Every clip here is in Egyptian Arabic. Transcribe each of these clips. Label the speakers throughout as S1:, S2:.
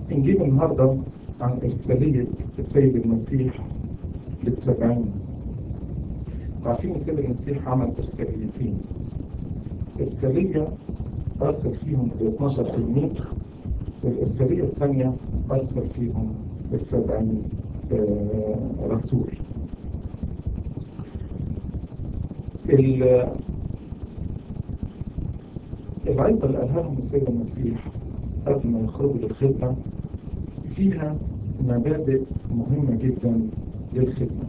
S1: نجيب النهاردة عن إرسالية السيد المسيح للسبعين عارفين السيد المسيح عمل إرساليتين إرسالية أرسل فيهم ال 12 تلميذ والإرسالية الثانية أرسل فيهم السبعين رسول العظة اللي قالها لهم السيد المسيح قبل ما يخرجوا للخدمة فيها مبادئ مهمة جدا للخدمة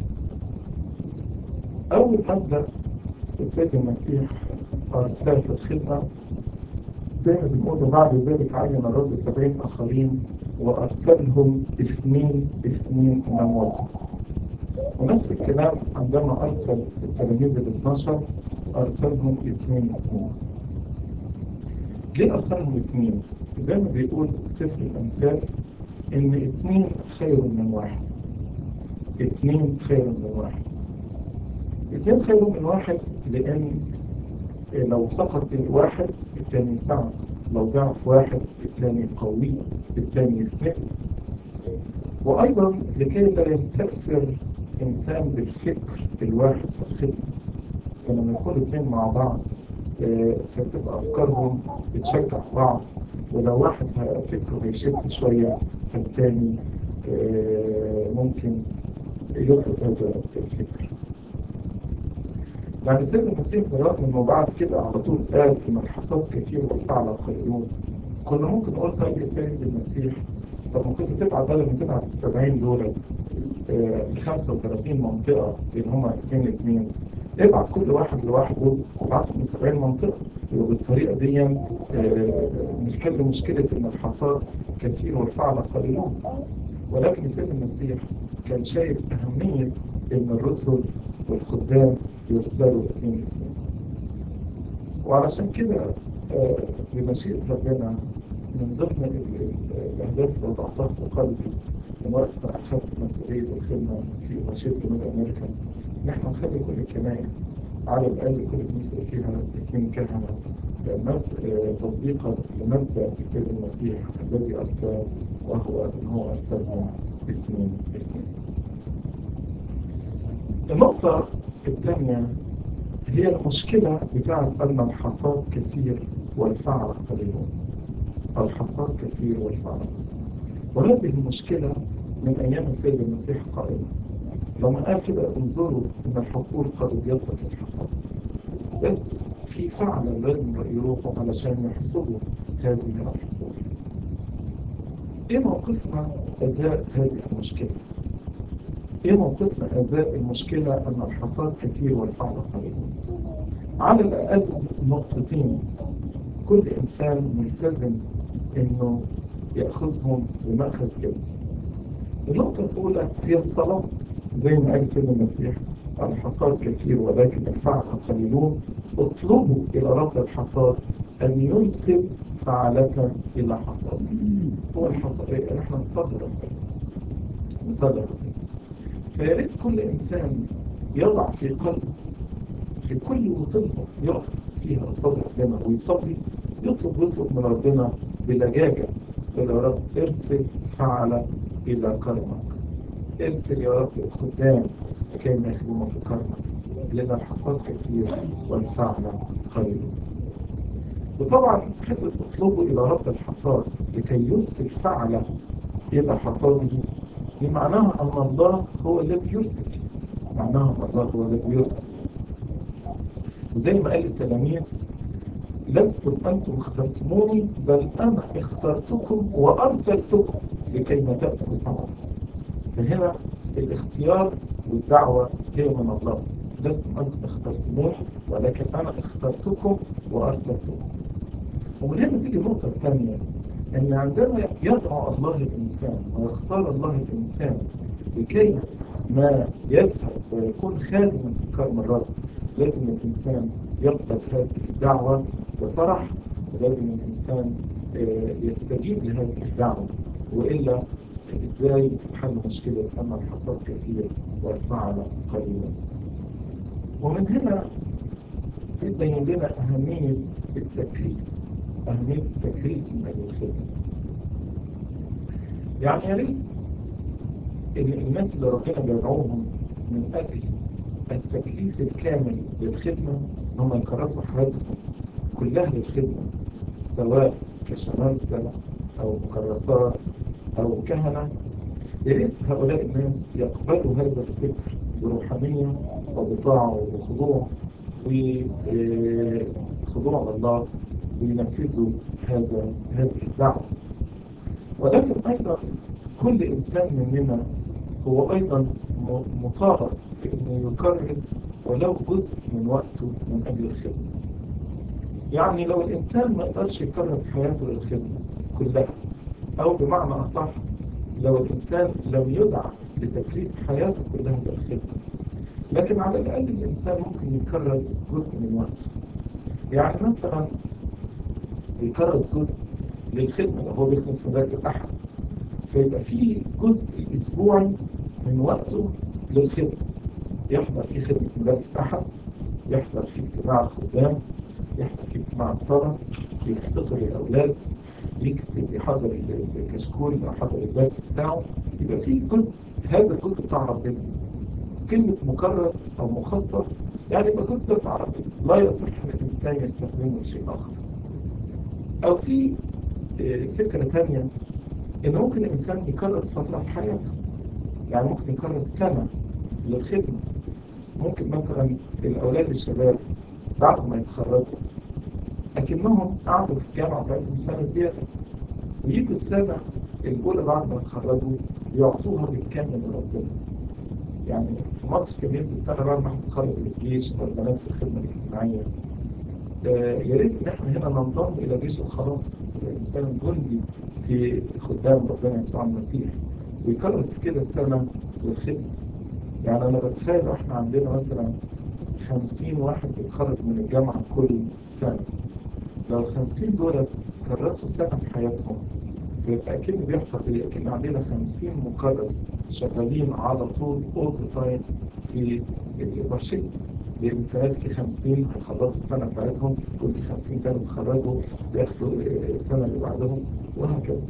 S1: أول مبدأ السيد المسيح أرسال في الخدمة زي ما بنقول بعد ذلك عين الرب سبعين آخرين وأرسلهم اثنين اثنين أمام ونفس الكلام عندما أرسل التلاميذ ال 12 أرسلهم اثنين اثنين ليه أرسلهم اثنين؟ زي ما بيقول سفر الأمثال إن اثنين خير من واحد اثنين خير من واحد اثنين خير من واحد لأن لو سقط واحد الثاني يساعد لو ضعف واحد الثاني قوي الثاني يسند وأيضا لكي لا يستأثر إنسان بالفكر الواحد في الخدمة فلما يكونوا اثنين مع بعض فتبقى أفكارهم بتشجع بعض ولو واحد فكره هيشد شوية فالتاني ممكن يرفض هذا الفكر يعني سيد المسيح بالرغم انه بعد كده على طول قال ان الحصاد كثير والفعل قليلون كنا ممكن نقول طيب يا سيد المسيح طب ما كنت تبعت بدل ما تبعت ال 70 دول ل 35 منطقه لان هم اثنين اثنين ابعت كل واحد لوحده وابعتهم ل 70 منطقه وبالطريقه دي نحل مشكله ان الحصاد كثير والفعل قليلون ولكن سيد المسيح كان شايف اهميه ان الرسل والخدام يرسلوا اثنين اثنين وعلشان كده بمشيئة ربنا من ضمن الأهداف اللي وضعتها في قلبي من وقت ما أخذت مسؤولية الخدمة في مشيئة جنوب أمريكا إن إحنا نخلي كل الكنائس على الأقل كل كنيسة فيها اثنين كهنة تطبيقا لمبدأ السيد المسيح الذي أرسل وهو أن هو أرسلهم اثنين اثنين. النقطة الثانية هي المشكلة بتاعت أن الحصاد كثير والفعل قليل الحصاد كثير والفعل وهذه المشكلة من أيام السيد المسيح قائمة لما قال كده انظروا إن الحقول قد ابيضت في الحصاد بس في فعلا لازم يروحوا علشان يحصدوا هذه الحقول إيه موقفنا أزاء هذه المشكلة؟ ايه موقفنا ازاء المشكلة ان الحصاد كثير والفعل قليل على الاقل نقطتين كل انسان ملتزم انه يأخذهم بمأخذ جدي النقطة الاولى هي الصلاة زي ما قال سيد المسيح الحصاد كثير ولكن الفعل قليلون اطلبوا الى رب الحصاد ان يرسل فعلة الى حصاد هو الحصاد ايه احنا نصدر نصدر فيا ريت كل إنسان يضع في قلبه في كل طلبة يقف فيها قصاد ربنا ويصلي يطلب ويطلب من ربنا بلجاجة يا رب ارسل فعل إلى كرمك ارسل يا رب الخدام لكي ما يخدموا في كرمك لأن الحصاد كثير والفعل قليل وطبعا حتى تطلبوا إلى رب الحصاد لكي يرسل فعل إلى حصاده دي معناها أن الله هو الذي يرسل معناها أن الله هو الذي يرسل وزي ما قال التلاميذ لستم أنتم اخترتموني بل أنا اخترتكم وأرسلتكم لكي ما تأتوا بثمر فهنا الاختيار والدعوة هي من الله لستم أنتم اخترتموني ولكن أنا اخترتكم وأرسلتكم ومن هنا تيجي النقطة الثانية أن عندما يدعو الله الإنسان ويختار الله الإنسان لكي ما يذهب ويكون خادما في كرم الرب لازم الإنسان يقبل هذه الدعوة بفرح ولازم الإنسان يستجيب لهذه الدعوة وإلا إزاي حل مشكلة أن الحصاد كثير والفعل قليلا ومن هنا يبين لنا أهمية التكريس أهمية التكريس من أجل الخدمة يعني يا ريت ان الناس اللي ربنا بيدعوهم من اجل التكريس الكامل للخدمة ان هم يكرسوا حياتهم كلها للخدمة سواء كشمامسة او مكرسات او كهنة يا ريت هؤلاء الناس يقبلوا هذا الفكر بروحانية وبطاعة وبخضوع وخضوع لله وينفذوا هذا هذه الدعوة ولكن أيضا كل إنسان مننا هو أيضا مطالب بأنه يكرس ولو جزء من وقته من أجل الخدمة يعني لو الإنسان ما يقدرش يكرس حياته للخدمة كلها أو بمعنى أصح لو الإنسان لم يدع لتكريس حياته كلها للخدمة لكن على الأقل الإنسان ممكن يكرس جزء من وقته يعني مثلا يكرس جزء للخدمة لو هو بيخدم في مدارس الأحد فيبقى فيه جزء أسبوعي من وقته للخدمة يحضر في خدمة مدارس الأحد يحضر في اجتماع الخدام يحضر في اجتماع الصلاة يفتقر الأولاد يكتب يحضر الكشكول أو يحضر الدرس بتاعه يبقى فيه جزء هذا الجزء بتاع ربنا كلمة مكرس أو مخصص يعني يبقى جزء بتاع ربنا لا يصح أن الإنسان يستخدمه لشيء آخر أو في فكرة ثانية إن ممكن الإنسان يكرس فترة في حياته يعني ممكن يكرس سنة للخدمة ممكن مثلا الأولاد الشباب بعد ما يتخرجوا أكنهم قعدوا في الجامعة بتاعتهم سنة زيادة ويجوا السنة الأولى بعد ما يتخرجوا يعطوها بالكامل لربنا يعني في مصر كان يدوا السنة بعد ما هتتخرج الجيش أو البنات في الخدمة الاجتماعية آه يا ريت إن إحنا هنا ننضم إلى جيش الخلاص الإنسان جندي في خدام ربنا يسوع المسيح ويكرس كده سنة للخدمة يعني أنا بتخيل إحنا عندنا مثلا خمسين واحد بيتخرج من الجامعة كل سنة لو الخمسين دول كرسوا سنة في حياتهم يبقى أكيد بيحصل إيه؟ أكيد عندنا خمسين مكرس شغالين على طول أول تايم في الورشة لأن السنوات في 50 هيخلصوا السنة بتاعتهم وفي 50 تاني يتخرجوا ياخدوا السنة اللي بعدهم وهكذا.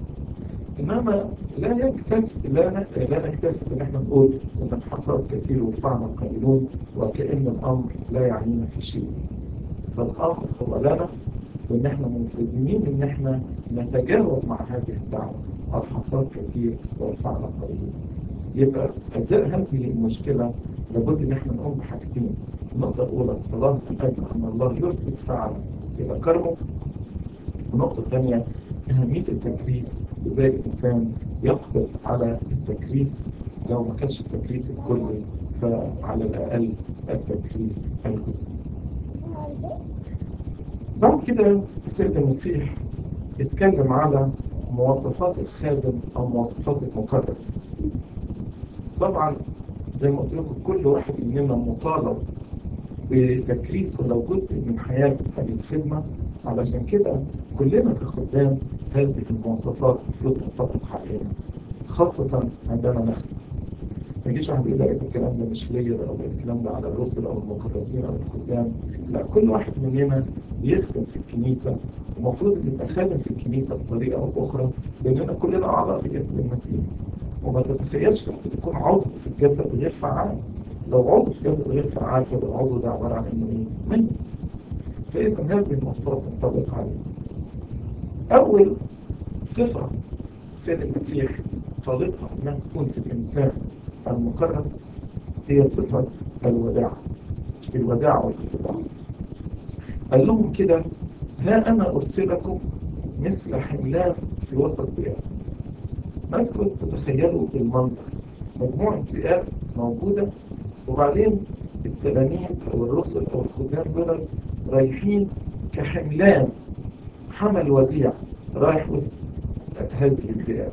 S1: إنما لا يكتفي لا لا نكتفي إن إحنا نقول إن الحصاد كثير والفعل قليلون وكأن الأمر لا يعنينا في شيء. فالأمر هو لنا وإن إحنا ملتزمين إن إحنا نتجاوب مع هذه الدعوة الحصاد كثير والفعل قليل. يبقى أزاء هذه المشكلة لابد ان احنا نقوم بحاجتين النقطة الأولى الصلاة من أجل أن الله يرسل فعلا إلى كرمه النقطة الثانية أهمية التكريس وإزاي الإنسان يقبل على التكريس لو ما كانش التكريس الكلي فعلى الأقل التكريس الجزئي بعد كده السيد المسيح اتكلم على مواصفات الخادم أو مواصفات المكرس طبعا زي ما قلت لكم كل واحد مننا مطالب بتكريس ولو جزء من حياته هذه الخدمة علشان كده كلنا كخدام هذه المواصفات المفروض تنطبق علينا خاصة عندما نخدم ما يجيش واحد يقول لك الكلام ده مش ليا او الكلام ده على الرسل او المكرسين او الخدام لا كل واحد مننا بيخدم في الكنيسة ومفروض ان يبقى خادم في الكنيسة بطريقة او باخرى لاننا كلنا اعضاء في جسد المسيح وما تتخيلش ممكن تكون عضو في الجسد غير فعال لو عضو في الجسد غير فعال فيبقى العضو ده عبارة عن انه ايه؟ ميت فاذا هذه المواصفات تنطبق عليه اول صفة سيد المسيح طالبها انها تكون في الانسان المكرس هي صفة الوداع الوداع والاتباع قال لهم كده ها انا ارسلكم مثل حملان في وسط ذئاب عايزكم بس تتخيلوا المنظر مجموعة ذئاب موجودة وبعدين التلاميذ أو الرسل أو الخدام دول رايحين كحملان حمل وديع رايح وسط هذه الذئاب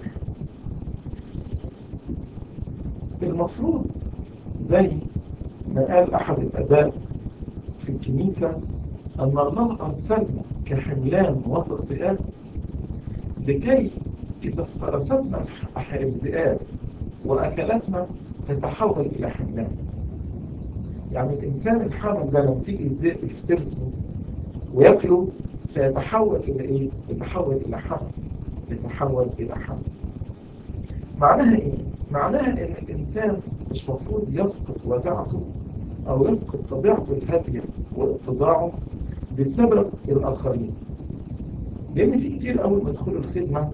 S1: المفروض زي ما قال أحد الأباء في الكنيسة أن الله أرسلنا كحملان وسط ذئاب لكي إذا افترستنا الذئاب وأكلتنا تتحول إلى حملان يعني الإنسان الحامل ده لما تيجي الذئب يفترسه ويأكله فيتحول إلى إيه؟ يتحول إلى حمل يتحول إلى حمل معناها ايه؟ معناها ان الانسان مش مفروض يفقد وداعته او يفقد طبيعته الهادية واتضاعه بسبب الاخرين لان في كتير اول ما يدخلوا الخدمة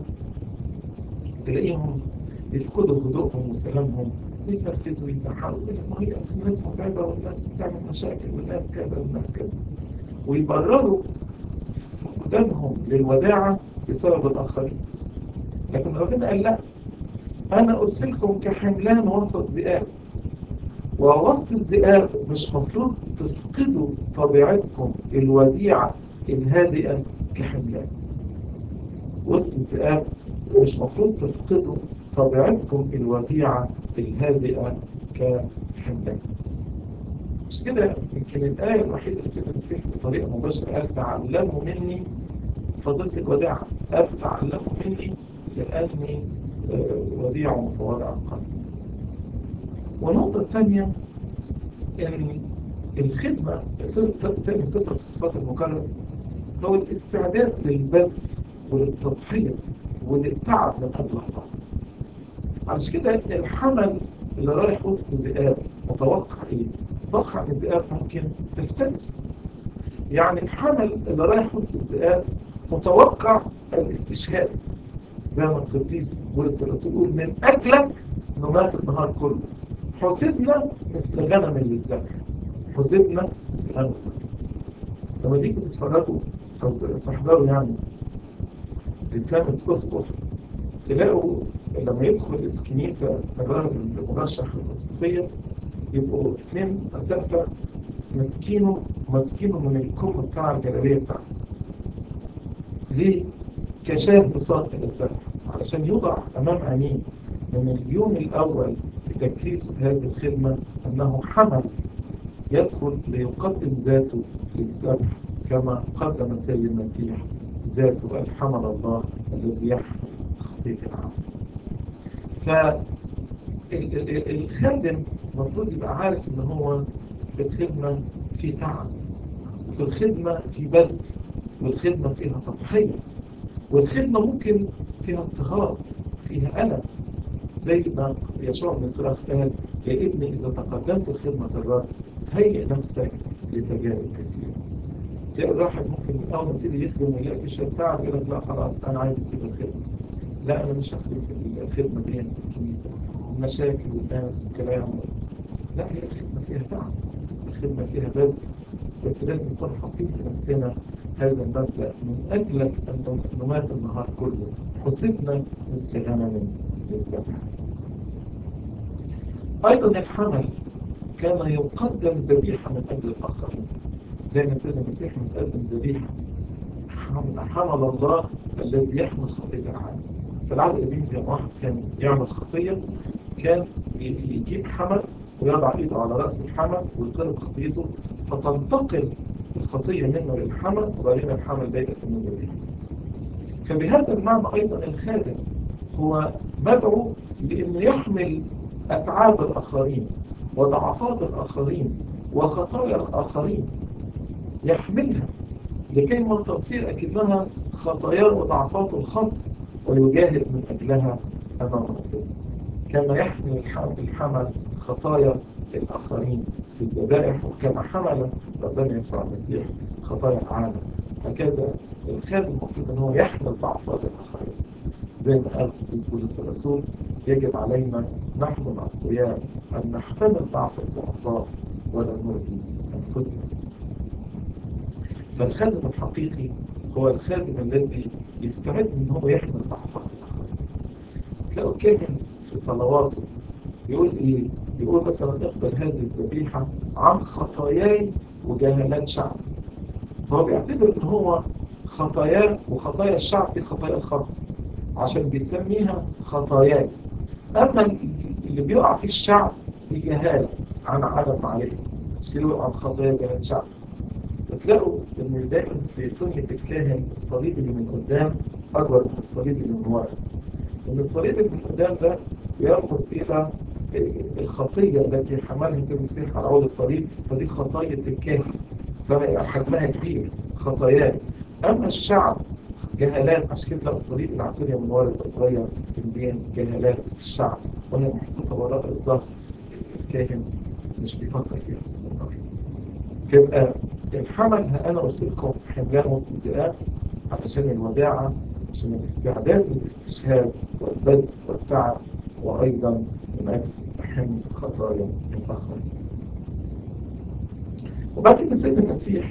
S1: تلاقيهم يفقدوا هدوءهم وسلامهم ويتنرفزوا ويزعلوا يقول لك ما هي اصل الناس متعبة والناس بتعمل مشاكل والناس كذا والناس كذا ويبرروا فقدانهم للوداعة بسبب الآخرين لكن ربنا قال لا أنا أرسلكم كحملان وسط ذئاب ووسط الذئاب مش مفروض تفقدوا طبيعتكم الوديعة الهادئة كحملان وسط الذئاب مش مفروض تفقدوا طبيعتكم الوديعة الهادئة كحملان مش كده يمكن الآية الوحيدة اللي سيدنا المسيح بطريقة مباشرة قال تعلموا مني فضيلة الوداعة قال تعلموا مني لأني وديع متواضع القلب والنقطة الثانية ان الخدمة تاني صفة في صفات المكرس هو الاستعداد للبذل وللتضحية وللتعب من أجل الله عشان كده الحمل اللي رايح وسط ذئاب متوقع ايه؟ متوقع ان الذئاب ممكن تفترسه يعني الحمل اللي رايح وسط الذئاب متوقع الاستشهاد زي ما القديس بولس الرسول يقول من اجلك نمات النهار كله حسبنا مثل غنم للذبح حسبنا مثل غنم لما تيجوا تتفرجوا او تحضروا يعني رسالة اسقف تلاقوا لما يدخل الكنيسة الراجل المرشح للأسقفية يبقوا اثنين أسقفة ماسكينه ماسكينه من الكم بتاع الجلابية بتاعته ليه؟ كشاف بساط إلى السقف علشان يوضع أمام عينيه من اليوم الأول في تكريسه هذه الخدمة أنه حمل يدخل ليقدم ذاته للسبح كما قدم سيد المسيح ذاته الحمل الله الذي يحمل خطية العالم فالخادم المفروض يبقى عارف ان هو في الخدمة في تعب وفي الخدمة في بذل والخدمة فيها تضحية والخدمة ممكن فيها اضطهاد فيها ألم زي ما يشوع بن صراخ قال يا ابني إذا تقدمت لخدمة الرب هيئ نفسك لتجارب كثيرة تلاقي الواحد ممكن من أول ما يبتدي يخدم ويلاقي في شيء تعب يقول لك لا خلاص أنا عايز أسيب الخدمة لا أنا مش هخدم في الخدمة دي في الكنيسة المشاكل والناس والكلام لا هي الخدمة فيها تعب الخدمة فيها بذل بس لازم نكون حاطين في نفسنا هذا المبدأ من أجلك أن نمات النهار كله حسبنا مثل غنم للذبح أيضا الحمل كان يقدم ذبيحة من أجل الآخرين زي ما سيدنا المسيح متقدم ذبيحة حمل الله الذي يحمل خطية العالم في العهد القديم لما واحد كان يعمل خطية كان يجيب حمل ويضع ايده على رأس الحمل ويقلب خطيته فتنتقل الخطية منه للحمل وبعدين الحمل ده يبقى ذبيحة فبهذا المعنى أيضا الخادم هو مدعو لأنه يحمل أتعاب الآخرين وضعفات الآخرين وخطايا الآخرين يحملها لكي ما تصير أكنها خطاياه وضعفاته الخاصة ويجاهد من أجلها أمام ربنا كما يحمل الحمل خطايا الآخرين في الذبائح وكما حمل ربنا يسوع المسيح خطايا العالم هكذا الخادم المفروض أن هو يحمل ضعفات الآخرين زي ما قال قديس بولس الرسول يجب علينا نحن الأقوياء أن نحتمل ضعف الضعفاء ولا نرضي أنفسنا فالخادم الحقيقي هو الخادم الذي يستعد ان هو يحمل ضعفات الاخرين تلاقوا كاهن في صلواته يقول ايه يقول مثلا اقبل هذه الذبيحه عن خطاياي وجهالات شعب فهو بيعتبر ان هو خطاياه وخطايا الشعب دي خطايا خاصه عشان بيسميها خطاياي اما اللي بيقع في الشعب دي جهاله عن عدم معرفه مش كده عن خطايا جهالات شعب بتلاقوا ان دايما في سنة الكاهن الصليب اللي من قدام اكبر من الصليب اللي من ورا ان الصليب اللي من قدام ده يرمز الى الخطية التي حملها سيد المسيح على عود الصليب فدي خطايا الكاهن فحجمها كبير خطاياه اما الشعب جهالات عشان كده تلاقي الصليب العتيرية من ورا يبقى صغير بين جهالات الشعب وهي محطوطة وراء الظهر الكاهن مش بيفكر فيها باستمرار تبقى الحمل ها أنا أرسلكم حملان وسط الذئاب علشان الوداعة عشان الاستعداد للاستشهاد والبذل والتعب وأيضا من أجل حمل خطايا الآخرين وبعد كده سيد المسيح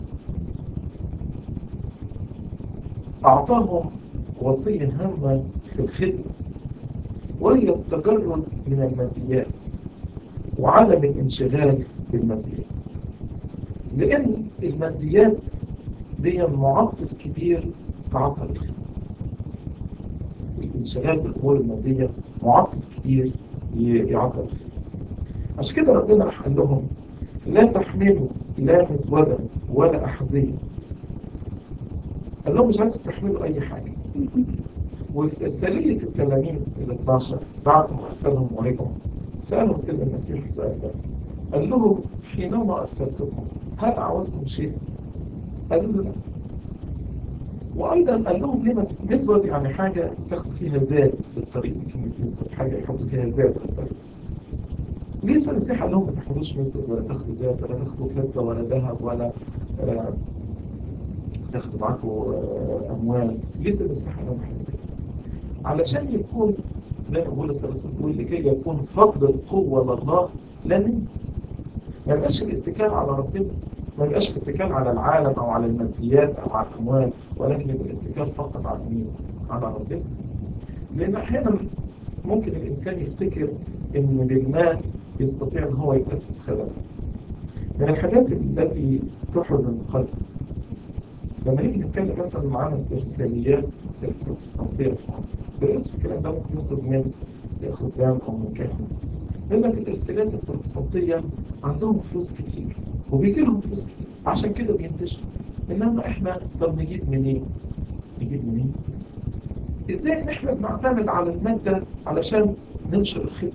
S1: أعطاهم وصية هامة في الخدمة وهي التجرد من الماديات وعدم الانشغال بالماديات لأن الماديات دي معطل كبير في عطل الخدمة الانشغال بالأمور المادية معطل كبير يعطل الخدمة عشان كده ربنا راح قال لهم لا تحملوا لا مسودا ولا أحذية قال لهم مش عايز تحملوا أي حاجة وفي إرسالية التلاميذ ال 12 بعد ما أرسلهم ورجعوا سألهم سيد المسيح السؤال ده قال لهم حينما أرسلتكم هل أعوزكم شيء؟ قالوا له لا وأيضا قال لهم ليه مسود يعني حاجة تاخدوا فيها زاد في الطريق كلمة مسود حاجة يحطوا فيها زاد في الطريق ليه المسيح قال لهم ما تحملوش مسود ولا تاخدوا زاد ولا تاخدوا فضة ولا ذهب ولا آه تاخدوا معاكم آه أموال ليه المسيح قال لهم حاجة علشان يكون زي ما بقول الرسول بيقول لكي يكون فضل القوة لله لا منه ما يبقاش الاتكال على ربنا ما يبقاش الاتكال على العالم او على الماديات او على الاموال ولكن يبقى الاتكال فقط على مين على ربنا لان احيانا ممكن الانسان يفتكر ان بالمال يستطيع ان هو يؤسس خدمات من الحاجات التي تحزن القلب لما نيجي نتكلم مثلا عن الارساليات البروتستانتيه في مصر بالاسم الكلام ده ممكن يخرج من خدام او من كاهن يقول لك الارساليات البروتستانتيه عندهم فلوس كتير وبيجي لهم فلوس كتير عشان كده بينتشروا انما احنا طب نجيب منين؟ نجيب منين؟ ازاي ان احنا بنعتمد على الماده علشان ننشر الخدمه؟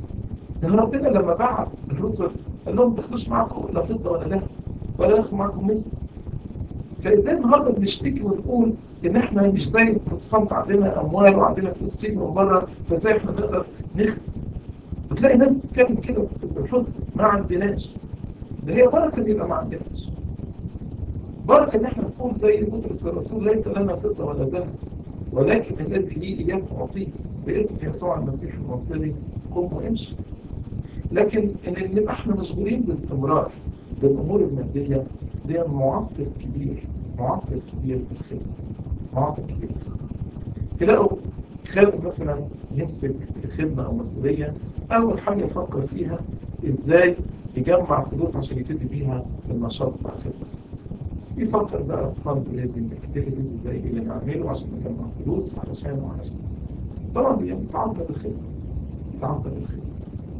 S1: ده ربنا لما بعت الرسل قال لهم ما تاخدوش معاكم لا فضه ولا ذهب ولا ياخدوا معاكم مثل فازاي النهارده بنشتكي ونقول ان احنا مش زي البروتستانت عندنا اموال وعندنا فلوس تيجي من بره فازاي احنا نقدر نخدم وتلاقي ناس تتكلم كده بالحزن ما عندناش ده هي بركه ان يبقى ما عندناش بركه ان احنا نقول زي بطرس الرسول ليس لنا فضه ولا ذهب ولكن الذي لي اياك اعطيه باسم يسوع المسيح الناصري قم وامشي لكن ان نبقى احنا مشغولين باستمرار بالامور الماديه دي معطل كبير معطل كبير في الخدمه معطل كبير في الخدمه تلاقوا خادم مثلا يمسك خدمه او مسؤوليه اول حاجه يفكر فيها ازاي يجمع فلوس عشان يبتدي بيها النشاط بتاع الخدمه يفكر بقى في فند ريزنج اكتيفيتيز ازاي اللي نعمله عشان نجمع فلوس علشان وعلشان طبعا بيتعطل الخدمه بيتعطل الخدمه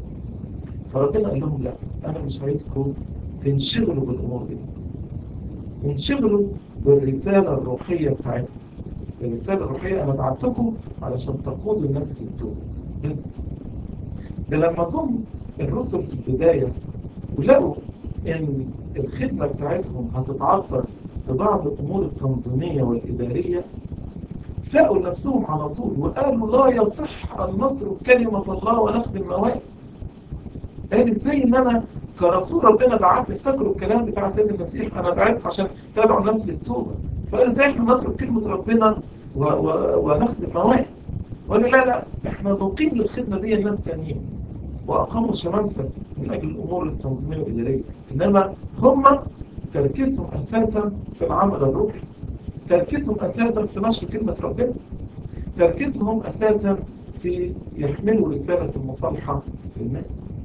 S1: فربنا قال لهم لا انا مش عايزكم تنشغلوا بالامور دي انشغلوا بالرساله الروحيه بتاعتكم الرساله الروحيه انا بعتكم علشان تقودوا الناس للتوبه بس ده لما جم الرسل في البدايه ولقوا ان الخدمه بتاعتهم هتتعطل في بعض الامور التنظيميه والاداريه فاقوا نفسهم على طول وقالوا لا يصح ان نترك كلمه الله ونخدم مواد قال ازاي ان انا كرسول ربنا بعت افتكروا الكلام بتاع سيد المسيح انا بعت عشان تدعو الناس للتوبه فقال ازاي احنا نترك كلمه ربنا و... و... ونخدم مواهب وقال لا لا احنا نقيم للخدمه دي الناس تانيين واقاموا شمامسه من اجل الامور التنظيميه والاداريه انما هم تركيزهم اساسا في العمل الروحي تركيزهم اساسا في نشر كلمه ربنا تركيزهم اساسا في يحملوا رساله المصالحه للناس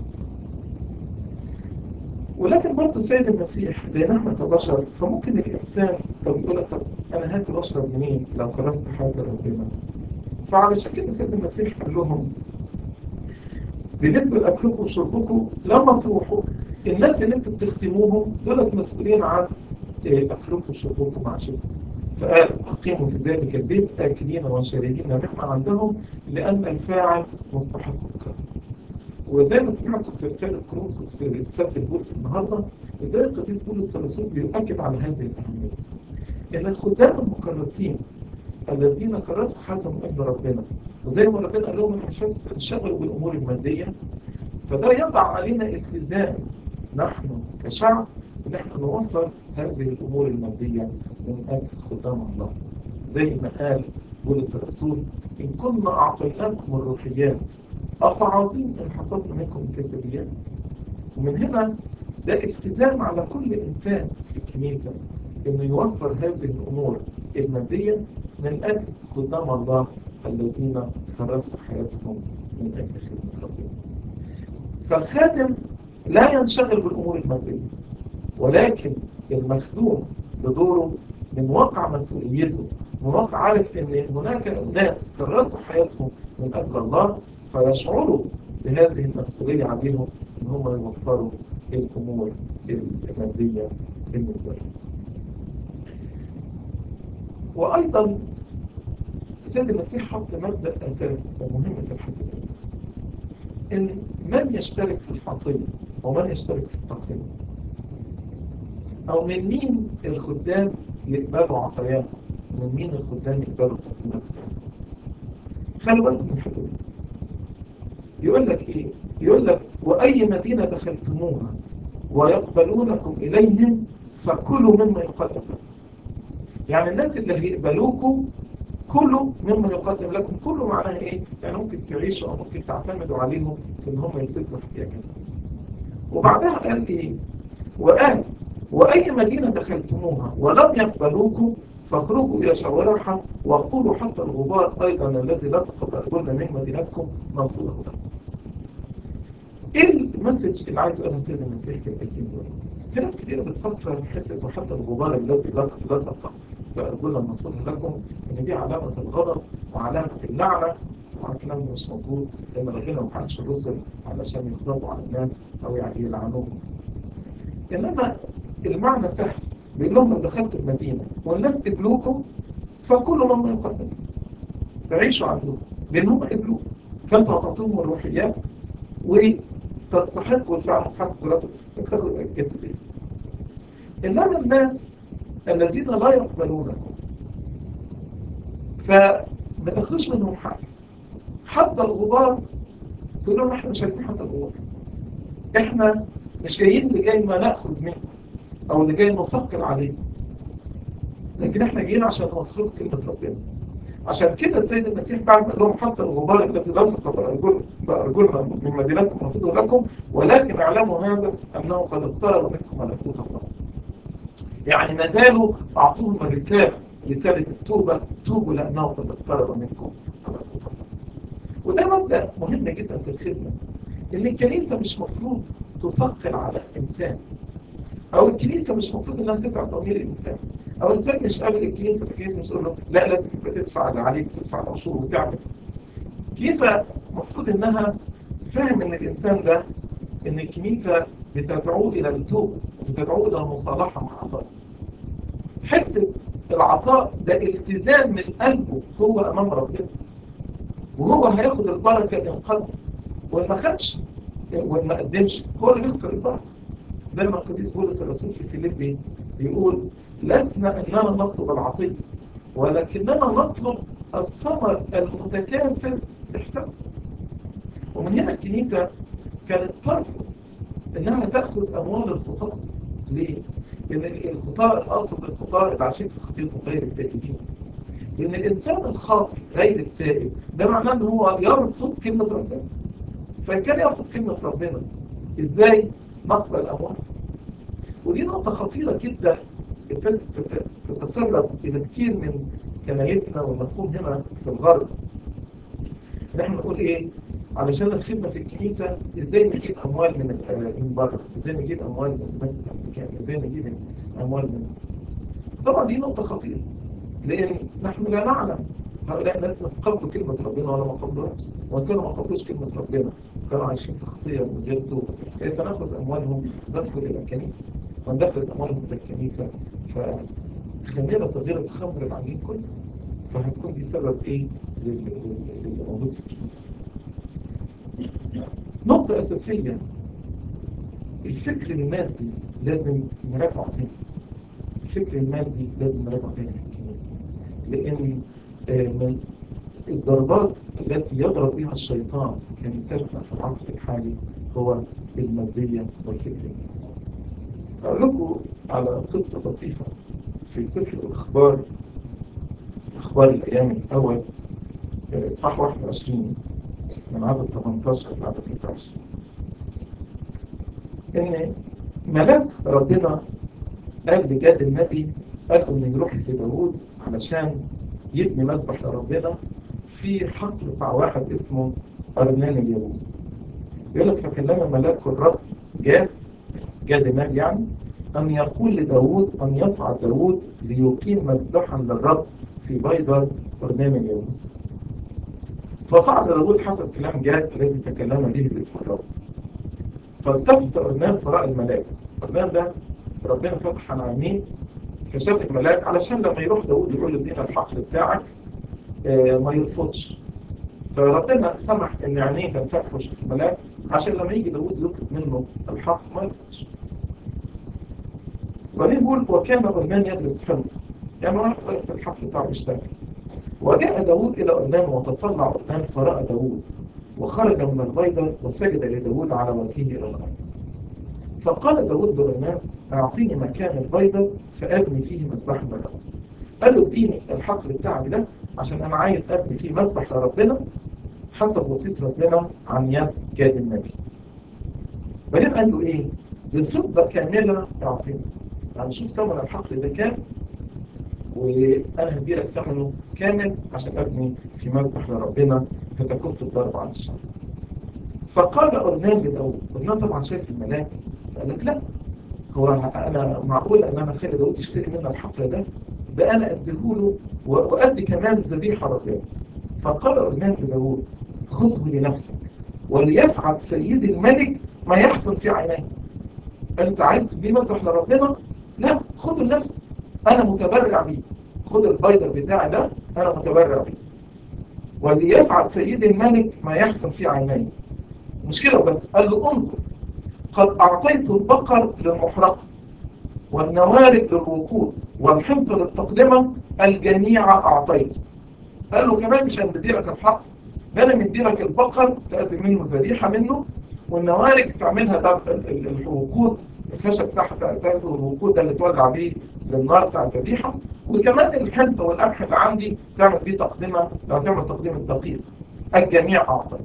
S1: ولكن برضه السيد المسيح لان احنا كبشر فممكن الانسان طب يقول لك طب انا هاكل واشرب منين لو كرست حاجه ربنا فعلشان كده السيد المسيح قال لهم بالنسبه لاكلكم وشربكم لما تروحوا الناس اللي انتوا بتخدموهم دولت مسؤولين عن اكلكم وشربكم وعشكم فقال اقيموا في ذلك البيت اكلين وشاربين مما عندهم لان الفاعل مستحق الكرم وزي ما سمعتوا في رسالة كروسوس في رسالة البولس النهاردة ازاي القديس بولس الرسول بيؤكد على هذه الأهمية إن الخدام المكرسين الذين كرسوا حياتهم من أجل ربنا وزي ما ربنا قال لهم احنا مش عايزين نشتغلوا بالأمور المادية فده يضع علينا التزام نحن كشعب ان احنا نوفر هذه الأمور المادية من أجل خدام الله زي ما قال بولس الرسول إن كنا أعطيناكم الروحيات أفعظيم إن حصلنا منكم كسبيات ومن هنا ده التزام على كل إنسان في الكنيسة إنه يوفر هذه الأمور المادية من أجل خدام الله الذين كرسوا حياتهم من أجل خدمة ربنا فالخادم لا ينشغل بالأمور المادية ولكن المخدوم بدوره من واقع مسؤوليته من واقع عارف ان هناك ناس كرسوا حياتهم من أجل الله فيشعروا بهذه المسؤولية عليهم ان هم يوفروا الأمور المادية بالنسبة لهم وأيضا سيد المسيح حط مبدأ أساسي ومهم في الحديث إن من يشترك في الحطية ومن يشترك في التقديم أو من مين الخدام يقبلوا عطيات من مين الخدام يقبلوا تقديمات خلوا بالكم من الحدود يقول لك إيه يقول لك وأي مدينة دخلتموها ويقبلونكم إليهم فكلوا مما يقدم لكم يعني الناس اللي هيقبلوكم كله مما يقدم لكم كله معناه ايه يعني ممكن تعيشوا او ممكن تعتمدوا عليهم في ان هم يسدوا احتياجاتكم وبعدها قال ايه وقال واي مدينه دخلتموها ولم يقبلوكم فاخرجوا الى شوارعها وقولوا حتى الغبار ايضا الذي لصق بارجلنا من مدينتكم ننفضه لكم ايه المسج اللي عايز اقولها سيد المسيح في الكلمه دول في ناس كتير بتفسر حته وحتى الغبار الذي لصق فأقول المفروض لكم إن دي علامة الغضب وعلامة اللعنة وعلى الكلام ده مش مظبوط لأن ربنا ما بعتش الرسل علشان يغضبوا على الناس أو يعني يلعنوهم إنما المعنى سهل بيقول لهم لو دخلت المدينة والناس قبلوكم فكلوا مما يقدم تعيشوا عندهم لأن هم قبلوه فأنتوا هتعطوهم الروحيات وتستحقوا الفعل تستحقوا قدراتهم تاخدوا الجسد إنما الناس الذين لا يقبلونكم فما تاخدوش منهم حاجة حتى الغبار تقول لهم احنا مش عايزين حتى الغبار احنا مش جايين لجاي ما ناخذ منكم او اللي جاي نثقل عليكم لكن احنا جايين عشان نوصلكم كلمة ربنا عشان كده السيد المسيح بعد قال لهم حتى الغبار الذي لصق بأرجلنا من مدينتكم نفضل لكم ولكن اعلموا هذا انه قد اقترب منكم ملكوت الله يعني ما زالوا أعطوهم الرسالة رسالة التوبة توبوا لأنه قد اقترب منكم وده مبدأ مهم جدا في الخدمة إن الكنيسة مش مفروض تثقل على الإنسان أو الكنيسة مش مفروض إنها تدفع ضمير الإنسان أو الإنسان مش قابل الكنيسة فالكنيسة مش تقول له لا لازم تدفع اللي عليك تدفع العشور وتعمل الكنيسة مفروض إنها تفهم إن الإنسان ده إن الكنيسة بتدعوه إلى التوبة بتدعوه إلى المصالحة مع الله حتة العطاء ده التزام من قلبه هو أمام ربنا وهو هياخد البركة إن قدم وإن ما خدش وإن ما قدمش هو اللي بيخسر البركة زي ما القديس بولس الرسول في فيليبي بيقول لسنا أننا نطلب العطية ولكننا نطلب الثمر المتكاثر بحساب ومن هنا الكنيسة كانت ترفض انها تأخذ اموال الخطاة ليه؟ لان الخطاة اقصد الخطاة اللي عايشين في خطيئتهم غير التائبين لان الانسان الخاطئ غير التائب ده معناه ان هو يرفض كلمة ربنا فان كان يرفض كلمة ربنا ازاي نقبل اموال ودي نقطة خطيرة جدا تتسرب الى كتير من كنايسنا والمفهوم هنا في الغرب نحن نقول ايه علشان الخدمة في الكنيسة ازاي نجيب اموال من من بره ازاي نجيب اموال من الناس الامريكان ازاي نجيب اموال من طبعا دي نقطة خطيرة لان نحن لا نعلم هؤلاء الناس قبلوا كلمة ربنا ولا ما قبلوهاش وان كانوا ما قبلوش كلمة ربنا كانوا عايشين في خطية من غير توبة كيف ناخذ اموالهم ندخل الى الكنيسة وندخل اموالهم الى الكنيسة فخميرة صغيرة تخمر العملين كله فهتكون دي سبب ايه للي موجود في الكنيسة نقطة أساسية الفكر المادي لازم نراجعه تاني الفكر المادي لازم نراجعه تاني في الكنيسة لأن من الضربات التي يضرب بها الشيطان كنيستنا في العصر الحالي هو المادية والفكرية أقول لكم على قصة لطيفة في سفر الأخبار أخبار الأيام الأول إصحاح 21 من عدد 18 لعدد 26 إن ملاك ربنا قال لجاد النبي قال له إنه يروح لداوود علشان يبني مذبح لربنا في حقل بتاع واحد اسمه أرنان اليابوسي يقول لك فكلم ملاك الرب جاد جاد النبي يعني أن يقول لداود أن يصعد داود ليقيم مذبحا للرب في بيضة أرنان اليابوسي فصعد داود حسب كلام جاد الذي تكلم به باسم الرب فالتفت أرنان فرأى الملاك أرنان ده ربنا فتح عن عينيه كشاف الملاك علشان لما يروح داود يقول له ادينا الحقل بتاعك آه ما يرفضش فربنا سمح ان عينيه تنفتح وشوف الملاك عشان لما يجي داود يطلب منه الحق ما يرفضش وبعدين يقول وكان أرنان يدرس حمض يعني واحد واقف في الحقل بتاعه بيشتغل وجاء داود إلى أرنان وتطلع أرنان فرأى داود وخرج من البيضة وسجد لداود على وجهه إلى الأرض فقال داود لأرنان أعطيني مكان البيضة فأبني فيه مسبح لربنا قال له اديني الحقل بتاعك ده عشان أنا عايز أبني فيه مسبح لربنا حسب وصية ربنا عن يد جاد النبي بعدين قال له إيه بفضة كاملة أعطيني يعني شوف ثمن الحقل ده كام وأنا هدي لك ثمنه كامل عشان أبني في مذبح لربنا فتكف الضرب عن الشر فقال أرنان لداود أرنان طبعا شايف الملاك قال لك لا هو أنا معقول أن أنا خالد داود يشتري منه الحقل ده ده أنا أديهوله وأدي كمان ذبيحة ربنا فقال أرنان لداود خذه لنفسك وليفعل سيد الملك ما يحصل في عينيه أنت عايز تبني مذبح لربنا لا خده لنفسك أنا متبرع بيه خد البيضر بتاعي ده أنا متبرع بيه وليفعل سيد الملك ما يحصل في عينيه مش كده بس قال له انظر قد أعطيت البقر للمحرقة والنوارد للوقود والحنط للتقدمة الجميع أعطيت قال له كمان مش هندي لك الحق ده أنا مدي لك البقر تقدم منه ذبيحة منه والنوارد تعملها ده الوقود الخشب تحت تاخده الوقود ده اللي تولع بيه للنار بتاع الذبيحة وكمان الحنط والقمح اللي عندي تعمل بيه تقدمة لو تعمل تقديم الدقيق الجميع أعطيت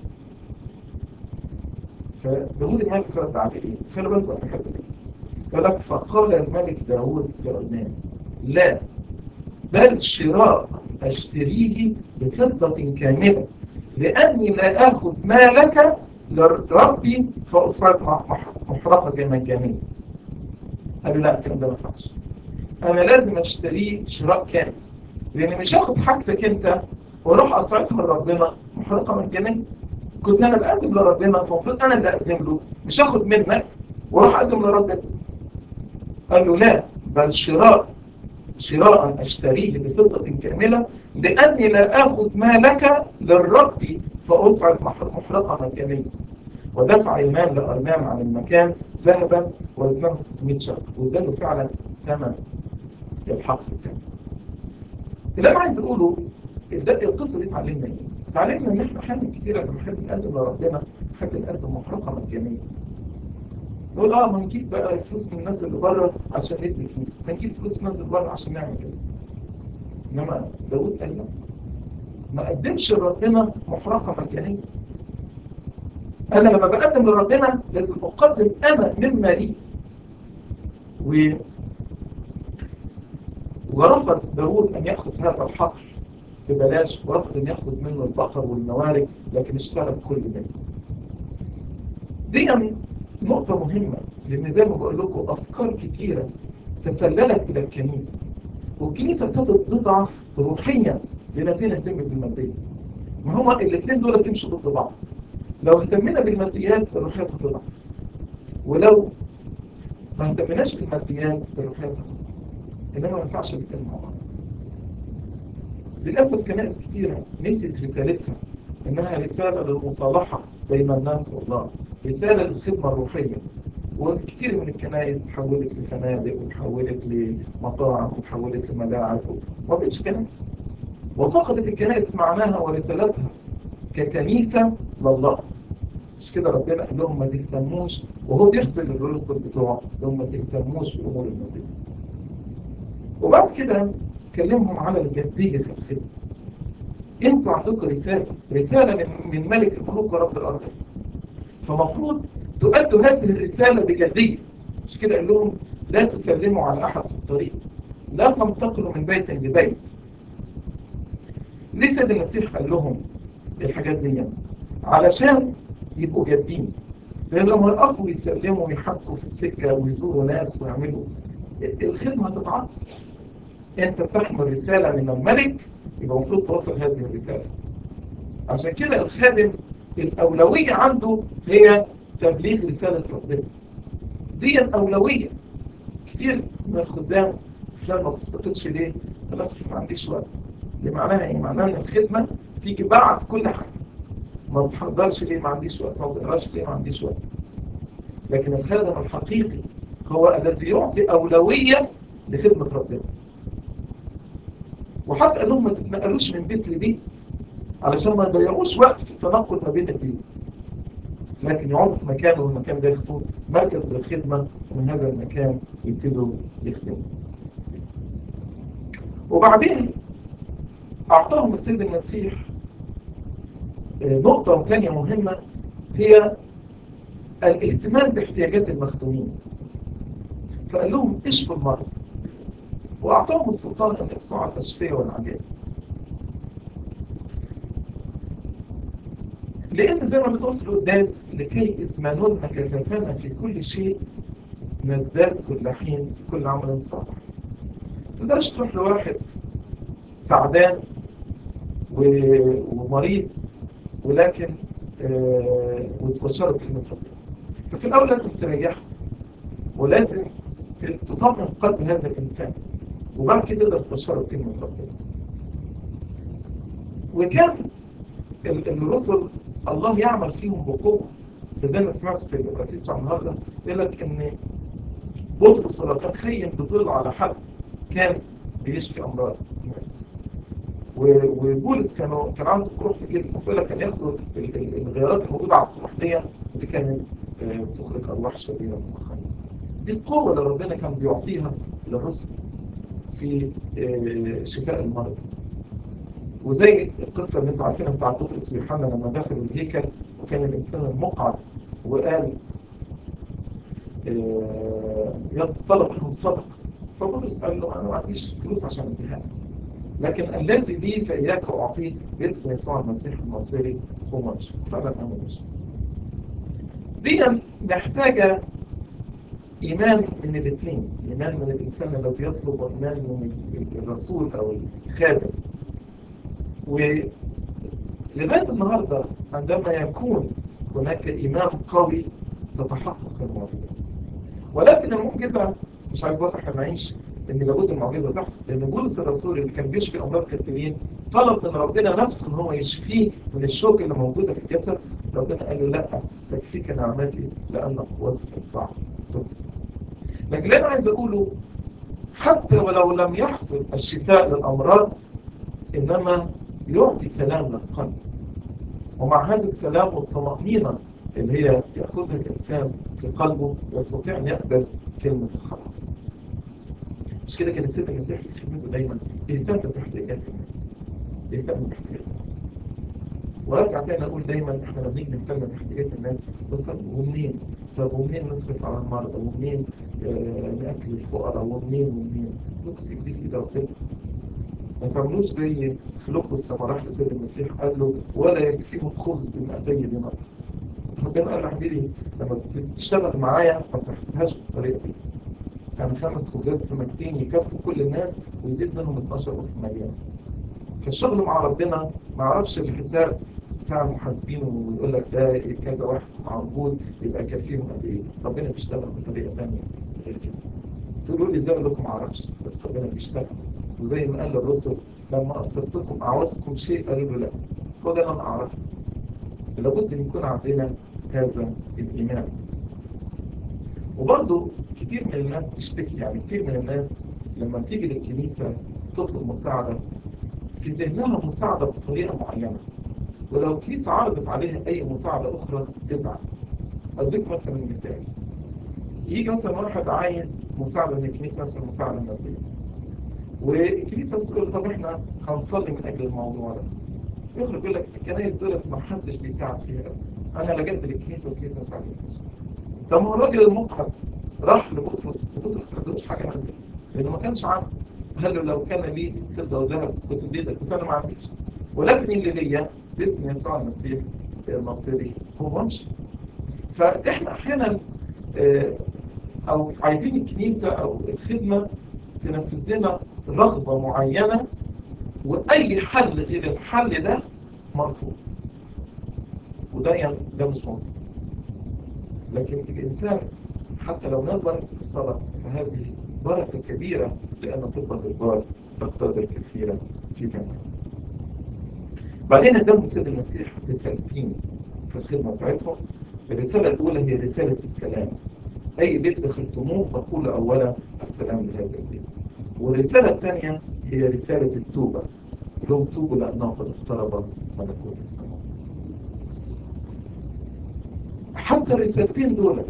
S1: فداود الملك رد عليه ايه؟ خلي بالكم انا حد قال لك فقال الملك داود لأرنان لا بل شراء اشتريه بفضة كاملة لأني لا آخذ مالك لربي فأصعد محرقة مجانية قال له لا الكلام ده ما ينفعش أنا لازم أشتريه شراء كامل لأن مش هاخد حاجتك أنت واروح أصعدها لربنا محرقة مجانية كنت انا بقدم لربنا فالمفروض انا اللي اقدم له مش هاخد منك واروح اقدم لربنا قال له لا بل شراء شراء اشتريه بفضة كاملة لاني لا اخذ مالك للرب فاصعد محرقة مجانية ودفع يمان لارنام عن المكان ذهبا وزنه 600 شهر واداله فعلا ثمن الحق بتاعه اللي انا عايز اقوله القصه دي تعلمنا ايه؟ تعلمنا ان احنا احيانا كتير لما نحب نقدم لربنا نحب نقدم محرقه مجانيه نقول اه ما نجيب بقى فلوس من الناس اللي بره عشان ندي فلوس ما نجيب فلوس من الناس اللي بره عشان نعمل كده انما داود قال لا ما قدمش لربنا محرقه مجانيه انا لما بقدم لربنا لازم اقدم انا مما لي و ورفض داود ان ياخذ هذا الحقل ببلاش ورفض ان ياخذ منه البقر والنوارج لكن اشترى كل ده دي نقطة مهمة لان زي ما بقول لكم افكار كتيرة تسللت الى الكنيسة والكنيسة ابتدت تضعف روحيا لنتيجة تهتم بالمادية ما هما الاثنين دول تمشوا ضد بعض لو اهتمنا بالماديات الروحيات هتضعف ولو ما اهتمناش بالماديات الروحيات هتضعف انما ما ينفعش الاثنين مع بعض للأسف كنائس كثيرة نسيت رسالتها إنها رسالة للمصالحة بين الناس والله رسالة للخدمة الروحية وكثير من الكنائس تحولت لفنادق وتحولت لمطاعم وتحولت لملاعب وما بقتش كنائس وفقدت الكنائس معناها ورسالتها ككنيسة لله مش كده ربنا قال لهم ما تهتموش وهو بيغسل الرسل بتوعه لهم ما تهتموش بأمور المدينة وبعد كده كلمهم على الجدية في الخدمة انتوا عندكم رسالة رسالة من, من ملك الملوك ورب الأرض فمفروض تؤدوا هذه الرسالة بجدية مش كده قال لهم لا تسلموا على أحد في الطريق لا تنتقلوا من بيت لبيت ليه سيد المسيح قال لهم الحاجات دي علشان يبقوا جادين لأن لما يقفوا يسلموا ويحكوا في السكة ويزوروا ناس ويعملوا الخدمة هتتعطل انت بتحمل رسالة من الملك يبقى المفروض توصل هذه الرسالة عشان كده الخادم الأولوية عنده هي تبليغ رسالة ربنا دي الأولوية كتير من الخدام فلان ما تفتقدش ليه بس ما عنديش وقت دي معناها ايه معناها ان الخدمة تيجي بعد كل حاجة ما بتحضرش ليه ما عنديش وقت ما بقراش ليه ما عنديش وقت لكن الخادم الحقيقي هو الذي يعطي أولوية لخدمة ربنا وحتى قال لهم ما تتنقلوش من بيت لبيت علشان ما يضيعوش وقت في التنقل ما بين البيوت لكن يقعدوا في مكان والمكان ده ياخدوا مركز للخدمة ومن هذا المكان يبتدوا يخدموا وبعدين أعطاهم السيد المسيح نقطة ثانية مهمة هي الاهتمام باحتياجات المخدومين فقال لهم اشفوا المرض وأعطاهم السلطان أن يصنعوا التشفية والعجائب لأن زي ما بتقول في القداس لكي إثمانون كفافنا في كل شيء نزداد كل حين في كل عمل صالح تقدرش تروح لواحد تعبان ومريض ولكن آه وتبشره بكلمة ربنا ففي الأول لازم تريحه ولازم تطمن قلب هذا الإنسان وبعد كده تقدر تبشره بكلمة ربنا وكان الرسل الله يعمل فيهم بقوة زي ما سمعت في القراطيس بتاع النهارده يقول لك ان بطرس لو كان خيم بظل على حد كان بيشفي امراض الناس وبولس كانوا كان عنده قروح في جسمه فيقول لك كان ياخدوا الغيارات الموجوده على القروح دي ودي كانت بتخرج ارواح شريره من الخيم دي القوه اللي ربنا كان بيعطيها للرسل في شفاء المرض وزي القصة اللي انتوا عارفينها بتاع بطرس ويوحنا لما دخلوا الهيكل وكان الإنسان المقعد وقال اه طلب منهم صدق فبطرس قال له أنا ما عنديش فلوس عشان اديها لكن الذي لي فإياك أعطيه باسم يسوع المسيح الناصري هو ماشي فعلا أنا ماشي دي محتاجة إيمان من الاثنين إيمان من الإنسان الذي يطلب وإيمان من الرسول أو الخادم ولغاية النهاردة عندما يكون هناك إيمان قوي تتحقق المعجزة ولكن المعجزة مش عايز بقى احنا نعيش ان لابد المعجزة تحصل لان بولس الرسول اللي كان بيشفي امراض كثيرين طلب من ربنا نفسه ان هو يشفيه من الشوك اللي موجودة في الجسد ربنا قال له لا تكفيك نعمتي لان قوتي تنفع لكن اللي انا عايز اقوله حتى ولو لم يحصل الشفاء للامراض انما يعطي سلام للقلب ومع هذا السلام والطمأنينة اللي هي يأخذها الإنسان في قلبه يستطيع أن يقبل كلمة الخلاص مش كده كان السيد المسيح في خدمته دايما يهتم باحتياجات الناس يهتم باحتياجات الناس وارجع تاني اقول دايما احنا لما بنيجي نهتم باحتياجات الناس ومنين طب ومنين نصرف على المرضى ومنين آه ناكل الفقراء ومنين ومنين نكسب دي كده ربنا ما تعملوش زي فلوبس لما راح لسيد المسيح قال له ولا يكفيهم خبز بمئتي دينار ربنا قال له حبيبي لما تشتغل معايا ما تحسبهاش بالطريقه دي يعني خمس خبزات سمكتين يكفوا كل الناس ويزيد منهم 12 ألف مليون فالشغل مع ربنا ما عرفش الحساب بتاع المحاسبين ويقول لك ده كذا واحد موجود يبقى يكفيهم قد ايه ربنا بيشتغل بطريقه ثانيه غير كده تقولوا لي زي ما لكم ما اعرفش بس ربنا بيشتغل وزي ما قال للرسل لما ارسلتكم اعوزكم شيء قالوا له لا هو ده اللي انا اعرفه لابد ان يكون عندنا هذا الايمان وبرضه كتير من الناس تشتكي يعني كتير من الناس لما تيجي للكنيسة تطلب مساعدة في ذهنها مساعدة بطريقة معينة ولو الكنيسة عرضت عليها أي مساعدة أخرى تزعل أديك مثلا مثال يجي مثلا واحد عايز مساعدة من الكنيسة مثلا مساعدة مادية والكنيسة تقول طب احنا هنصلي من أجل الموضوع ده يخرج يقول لك الكنايس دولت ما حدش بيساعد فيها أنا لجأت للكنيسة والكنيسة ما ساعدتنيش طب ما هو الراجل المقعد راح لبطرس وبطرس ما ادوش حاجة مادية لأنه ما كانش عنده قال له لو كان لي فضة وذهب كنت اديتك بس أنا ما عنديش ولكن اللي ليا باسم يسوع المسيح الناصري هو امشي فاحنا احيانا او عايزين الكنيسة او الخدمة تنفذ لنا رغبة معينة واي حل غير الحل ده مرفوض وده يعني ده مش مظبوط لكن الانسان حتى لو نال بركة الصلاة فهذه بركة كبيرة لأن طب الجبار تقتدر كثيرا في كمان بعدين قدم سيد المسيح رسالتين في الخدمة بتاعتهم الرسالة الأولى هي رسالة السلام أي بيت دخلتموه فقولوا أولا السلام لهذا البيت والرسالة الثانية هي رسالة التوبة لهم توبوا لأنه قد اقترب ملكوت السماء حتى الرسالتين دول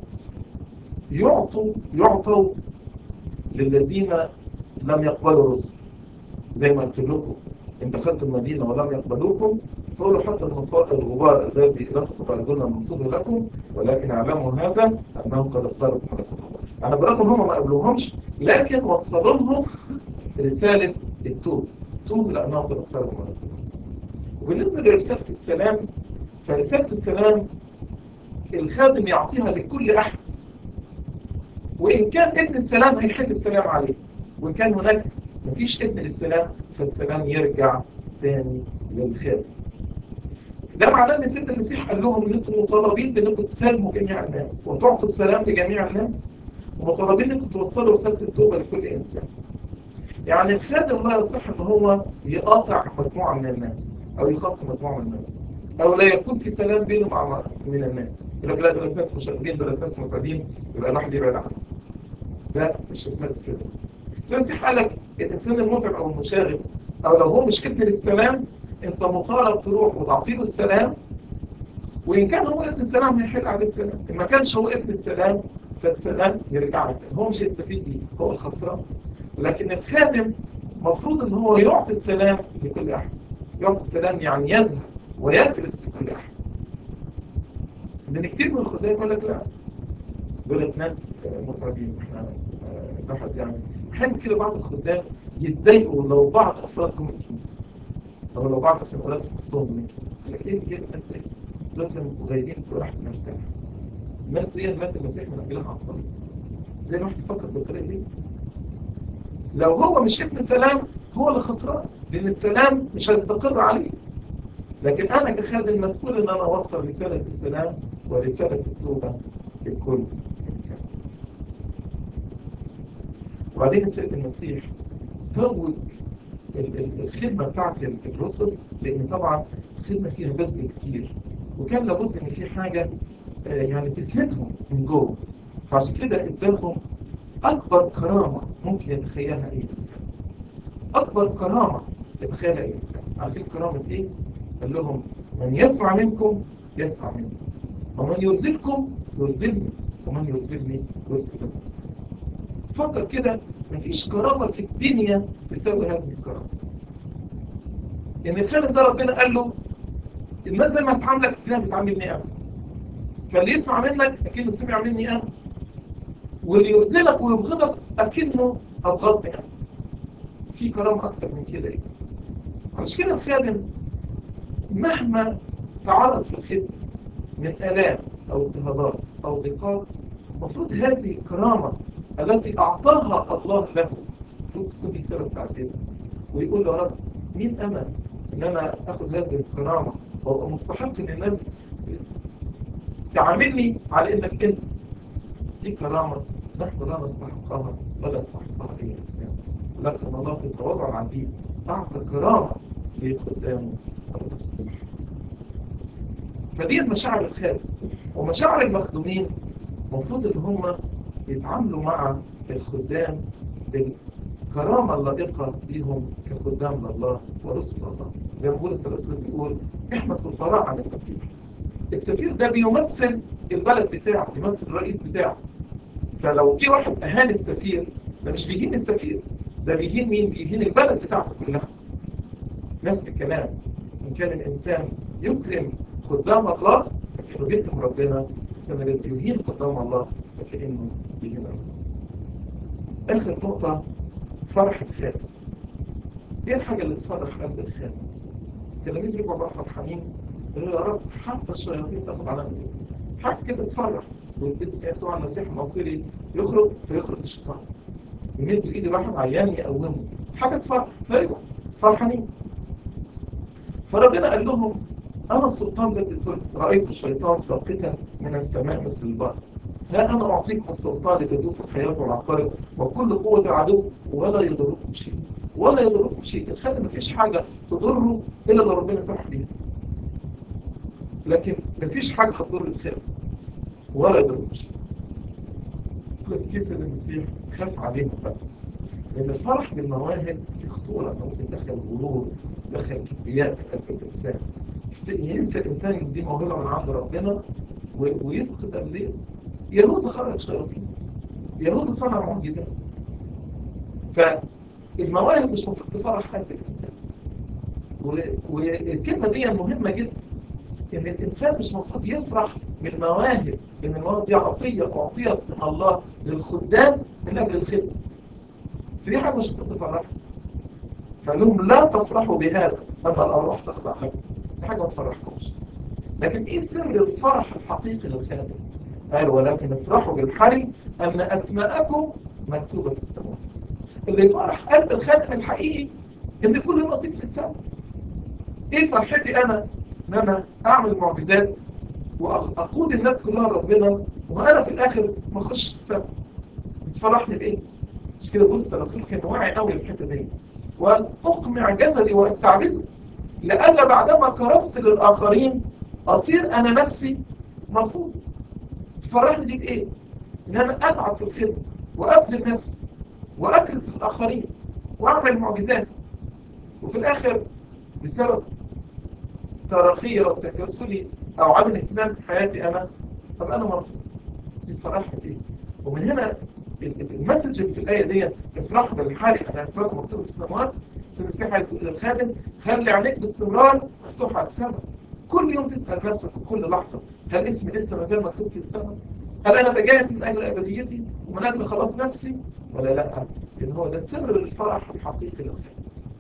S1: يعطوا يعطوا للذين لم يقبلوا الرسل زي ما قلت لكم ان دخلت المدينة ولم يقبلوكم فقولوا حتى الغبار الذي لصق بأرجلنا منطوه لكم ولكن اعلموا هذا أنه قد اقترب ملكوت الله أنا برغم هم ما قبلوهمش لكن وصلوا لهم رسالة التوب توب لأنه قد اقترب ملكوت الله وبالنسبة لرسالة السلام فرسالة السلام الخادم يعطيها لكل أحد وإن كان ابن السلام هيحل السلام عليه وإن كان هناك مفيش ابن للسلام فالسلام يرجع تاني للخادم ده معناه ان سيد المسيح قال لهم ان انتم مطالبين بانكم تسلموا جميع الناس وتعطوا السلام لجميع الناس ومطالبين انكم توصلوا رساله التوبه لكل انسان يعني الخادم لا يصح ان هو يقاطع مجموعه من الناس او يخصم مجموعه من الناس او لا يكون في سلام بينه مع من الناس يقول لك لا دول الناس مشاغبين دول الناس متعبين يبقى الواحد يبعد عنهم ده مش رساله السيد المسيح المسيح قال لك الانسان المتعب او المشاغب او لو هو مش ابن للسلام انت مطالب تروح وتعطيه السلام وان كان هو ابن السلام هيحل عليه السلام ان ما كانش هو ابن السلام فالسلام يرجع لك هو مش هيستفيد بيه هو الخسران لكن الخادم مفروض ان هو يعطي السلام لكل احد يعطي السلام يعني يذهب ويكرس لكل احد لان كتير من الخدام يقول لك لا دولت ناس متعبين احنا الواحد يعني احيانا كده بعض الخدام يتضايقوا لو بعض افراد جم الكنيسه او لو بعض مثلا ولاد خصهم من الكنيسه لكن ايه كده الناس دي دول كانوا غايبين كل واحد مرتاح الناس دي مات المسيح من اجلها على الصليب زي ما واحد يفكر بالطريقه دي لو هو مش ابن سلام هو اللي خسران لان السلام مش هيستقر عليه لكن انا كخادم مسؤول ان انا اوصل رساله السلام ورساله التوبه لكل انسان وبعدين السيد المسيح توج الخدمة بتاعت الرسل لأن طبعا الخدمة فيها بذل كتير وكان لابد إن في حاجة يعني تسندهم من جوه فعشان كده ادالهم أكبر كرامة ممكن يتخيلها أي إنسان أكبر كرامة يتخيلها أي إنسان عارفين كرامة إيه؟ قال لهم من يسمع منكم يسمع منكم ومن يرزلكم يرزلني ومن يرزلني يرزل نفسه فكر كده مفيش كرامة في الدنيا تساوي هذه الكرامة ان الخالد ده ربنا قال له الناس زي ما هتعاملك الدنيا بتعاملني انا فاللي يسمع منك اكنه سمع مني انا واللي يرزلك ويبغضك اكنه ابغضني انا في كرامة اكتر من كده ايه عشان كده الخادم مهما تعرض في الخدمة من آلام أو اضطهادات أو ضيقات المفروض هذه الكرامة التي أعطاها الله له المفروض تكون دي سبب تعزيزه ويقول له يا رب مين أنا إن أنا أخذ هذه الكرامة وأبقى مستحق إن الناس تعاملني على إنك أنت دي كرامة نحن لا نستحقها ولا يستحقها أي إنسان لكن الله في التواضع العجيب أعطى كرامة لخدامه الرسول فدي مشاعر الخادم ومشاعر المخدومين المفروض ان هم يتعاملوا مع الخدام كرامة لائقة ليهم كخدام لله ورسل الله زي ما بولس الرسول بيقول احنا سفراء عن المسيح السفير ده بيمثل البلد بتاعه بيمثل الرئيس بتاعه فلو جه واحد اهان السفير ده مش بيهين السفير ده بيهين مين بيهين البلد بتاعته كلها نفس الكلام ان كان الانسان يكرم خدام الله فكانه بيكرم ربنا الانسان الذي يهين خدام الله فكانه بيهين ربنا اخر نقطه فرح الخادم ايه الحاجه اللي تفرح قلب الخادم التلاميذ رجعوا بقى فرحانين قالوا يا رب حتى الشياطين تاخد على الاسم حاجه كده تفرح والاسم يسوع المسيح المصيري يخرج فيخرج الشيطان يمد ايد واحد عيان يقومه حاجه تفرح فرحوا فرحانين فربنا قال لهم انا السلطان الذي رايت الشيطان ساقطا من السماء مثل البحر ها انا اعطيكم السلطان لتدوس الحياه والعقارب وكل قوه العدو ولا يضركم شيء ولا يضركم شيء الخادم مفيش حاجه تضره الا اللي ربنا سمح بيها لكن مفيش حاجه هتضر الخادم ولا يضركم شيء كيس المسيح خاف عليهم بقى لأن الفرح بالمواهب في خطورة أنه ممكن دخل غرور دخل كبرياء في قلب الإنسان ينسى الإنسان إن دي موهبة من عند ربنا ويفقد الليل يهوذا خرج شياطين يهوذا صنع معجزات فالمواهب مش المفروض تفرح قلب الإنسان والكلمة دي مهمة جدا إن الإنسان مش المفروض يفرح بالمواهب لأن المواهب دي عطية أعطيت من الله للخدام من أجل الخدمة فدي حاجة مش المفروض تفرح فقال لهم لا تفرحوا بهذا أن الأرواح تخضع لكم دي حاجة ما تفرحكمش لكن إيه سر الفرح الحقيقي للخادم؟ قال ولكن افرحوا بالحري أن أسماءكم مكتوبة في السماء اللي يفرح قلب الخادم الحقيقي إن كل نصيب في السماء إيه فرحتي أنا إن أنا أعمل معجزات وأقود الناس كلها لربنا وأنا في الآخر ما أخش السماء بتفرحني بإيه؟ مش كده بولس الرسول كان واعي قوي الحتة دي وأن أقمع جسدي وأستعبده لأن بعدما كرست للآخرين أصير أنا نفسي مرفوض تفرحني دي بإيه؟ إن أنا أتعب في الخدمة وأبذل نفسي وأكرس الآخرين وأعمل معجزات وفي الآخر بسبب تراخية أو تكاسلي أو عدم اهتمام بحياتي أنا طب أنا مرفوض تفرحني بإيه؟ ومن هنا المسج اللي في الآية دي افرح بالحال أنا أسمعكم مكتوب في السماوات المسيح عايز يقول للخادم خلي عينيك باستمرار مفتوح على السماء كل يوم تسأل نفسك وكل لحظة هل اسمي لسه ما زال مكتوب في السماء هل أنا بجاهد من أجل أبديتي ومن أجل خلاص نفسي ولا لا لأن هو ده سر الفرح الحقيقي للخادم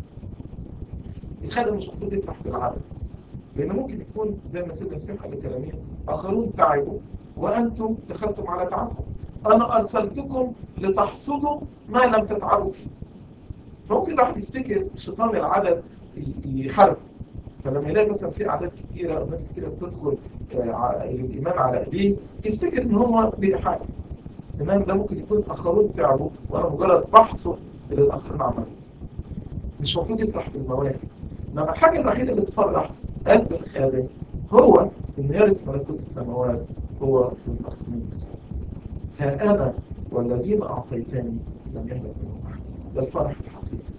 S1: الخادم مش المفروض يفرح بالعدد لأن ممكن يكون زي ما سيدنا مسيح قال للتلاميذ آخرون تعبوا وأنتم دخلتم على تعبكم أنا أرسلتكم لتحصدوا ما لم تتعبوا فيه فممكن الواحد يفتكر شيطان العدد يحارب فلما يلاقي مثلا في أعداد كتيرة أو ناس كتيرة بتدخل الإيمان على إيديه يفتكر إن هو بيحارب إنما ده ممكن يكون آخرون تعبوا وأنا مجرد بحصد اللي الآخرين عملوا مش المفروض يفرح بالمواهب إنما الحاجة الوحيدة اللي تفرح قلب الخادم هو إن يرث ملكوت السماوات هو في المخدومين ها أنا والذين أعطيتني لم يهلك منهم أحد ده الفرح الحقيقي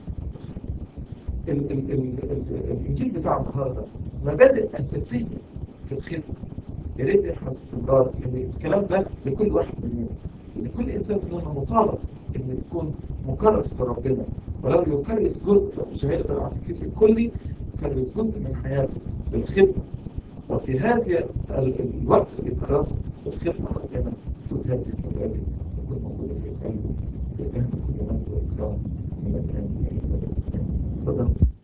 S1: ال ال ال ال الإنجيل بتاع النهاردة مبادئ أساسية في الخدمة يا ريت احنا باستمرار ان الكلام ده لكل واحد مننا لكل انسان مننا مطالب انه يكون مكرس لربنا ولو يكرس جزء شهاده العاطفيس الكلي يكرس جزء من حياته للخدمه وفي هذا الوقت اللي يكرسه للخدمه ربنا تكون هذه المبادئ تكون موجوده في القلب لأن كل من هو إكرام من الآن إلى الأبد تفضل